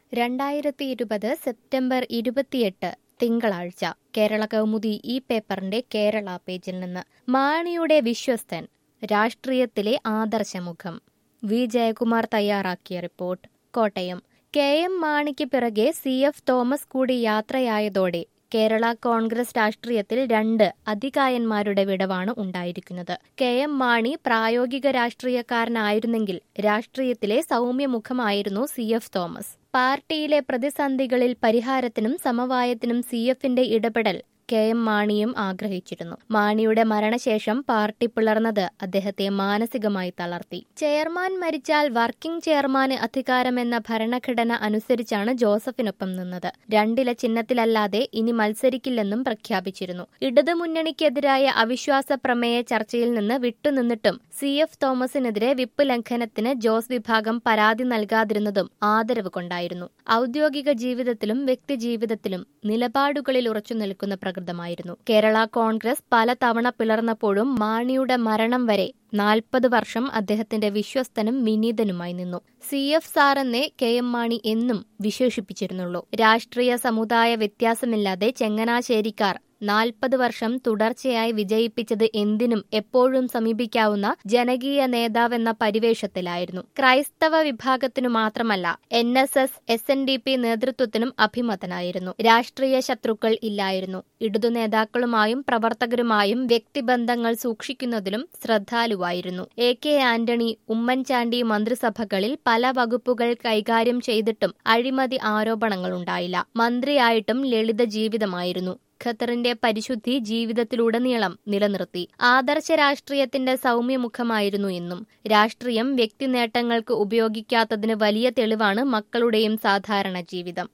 രണ്ടായിരത്തി ഇരുപത് സെപ്റ്റംബർ ഇരുപത്തിയെട്ട് തിങ്കളാഴ്ച കേരള കൗമുദി ഈ പേപ്പറിന്റെ കേരള പേജിൽ നിന്ന് മാണിയുടെ വിശ്വസ്തൻ രാഷ്ട്രീയത്തിലെ ആദർശമുഖം വി ജയകുമാർ തയ്യാറാക്കിയ റിപ്പോർട്ട് കോട്ടയം കെ എം മാണിക്ക് പിറകെ സി എഫ് തോമസ് കൂടി യാത്രയായതോടെ കേരള കോൺഗ്രസ് രാഷ്ട്രീയത്തിൽ രണ്ട് അതികായന്മാരുടെ വിടവാണ് ഉണ്ടായിരിക്കുന്നത് കെ എം മാണി പ്രായോഗിക രാഷ്ട്രീയക്കാരനായിരുന്നെങ്കിൽ രാഷ്ട്രീയത്തിലെ സൗമ്യമുഖമായിരുന്നു സി എഫ് തോമസ് പാർട്ടിയിലെ പ്രതിസന്ധികളിൽ പരിഹാരത്തിനും സമവായത്തിനും സി എഫിന്റെ ഇടപെടൽ കെ എം മാണിയും ആഗ്രഹിച്ചിരുന്നു മാണിയുടെ മരണശേഷം പാർട്ടി പിളർന്നത് അദ്ദേഹത്തെ മാനസികമായി തളർത്തി ചെയർമാൻ മരിച്ചാൽ വർക്കിംഗ് ചെയർമാന് അധികാരമെന്ന ഭരണഘടന അനുസരിച്ചാണ് ജോസഫിനൊപ്പം നിന്നത് രണ്ടില ചിഹ്നത്തിലല്ലാതെ ഇനി മത്സരിക്കില്ലെന്നും പ്രഖ്യാപിച്ചിരുന്നു ഇടതുമുന്നണിക്കെതിരായ അവിശ്വാസ പ്രമേയ ചർച്ചയിൽ നിന്ന് വിട്ടുനിന്നിട്ടും സി എഫ് തോമസിനെതിരെ വിപ്പ് ലംഘനത്തിന് ജോസ് വിഭാഗം പരാതി നൽകാതിരുന്നതും ആദരവ് കൊണ്ടായിരുന്നു ഔദ്യോഗിക ജീവിതത്തിലും വ്യക്തിജീവിതത്തിലും നിലപാടുകളിൽ ഉറച്ചു നിൽക്കുന്ന പ്രകൃതമായിരുന്നു കേരള കോൺഗ്രസ് പലതവണ പിളർന്നപ്പോഴും മാണിയുടെ മരണം വരെ നാൽപ്പത് വർഷം അദ്ദേഹത്തിന്റെ വിശ്വസ്തനും വിനീതനുമായി നിന്നു സി എഫ് സാർ എന്നേ കെ എം മാണി എന്നും വിശേഷിപ്പിച്ചിരുന്നുള്ളൂ രാഷ്ട്രീയ സമുദായ വ്യത്യാസമില്ലാതെ ചെങ്ങനാശ്ശേരിക്കാർ നാൽപ്പത് വർഷം തുടർച്ചയായി വിജയിപ്പിച്ചത് എന്തിനും എപ്പോഴും സമീപിക്കാവുന്ന ജനകീയ നേതാവെന്ന പരിവേഷത്തിലായിരുന്നു ക്രൈസ്തവ വിഭാഗത്തിനു മാത്രമല്ല N S S S N D P നേതൃത്വത്തിനും അഭിമതനായിരുന്നു രാഷ്ട്രീയ ശത്രുക്കൾ ഇല്ലായിരുന്നു ഇടതു നേതാക്കളുമായും പ്രവർത്തകരുമായും വ്യക്തിബന്ധങ്ങൾ സൂക്ഷിക്കുന്നതിലും ശ്രദ്ധാലുവായിരുന്നു എ കെ ആന്റണി ഉമ്മൻചാണ്ടി മന്ത്രിസഭകളിൽ പല വകുപ്പുകൾ കൈകാര്യം ചെയ്തിട്ടും അഴിമതി ആരോപണങ്ങളുണ്ടായില്ല മന്ത്രിയായിട്ടും ലളിത ജീവിതമായിരുന്നു ഖത്തറിന്റെ പരിശുദ്ധി ജീവിതത്തിലുടനീളം നിലനിർത്തി ആദർശ രാഷ്ട്രീയത്തിന്റെ സൗമ്യമുഖമായിരുന്നു എന്നും രാഷ്ട്രീയം വ്യക്തി നേട്ടങ്ങൾക്ക് ഉപയോഗിക്കാത്തതിന് വലിയ തെളിവാണ് മക്കളുടെയും സാധാരണ ജീവിതം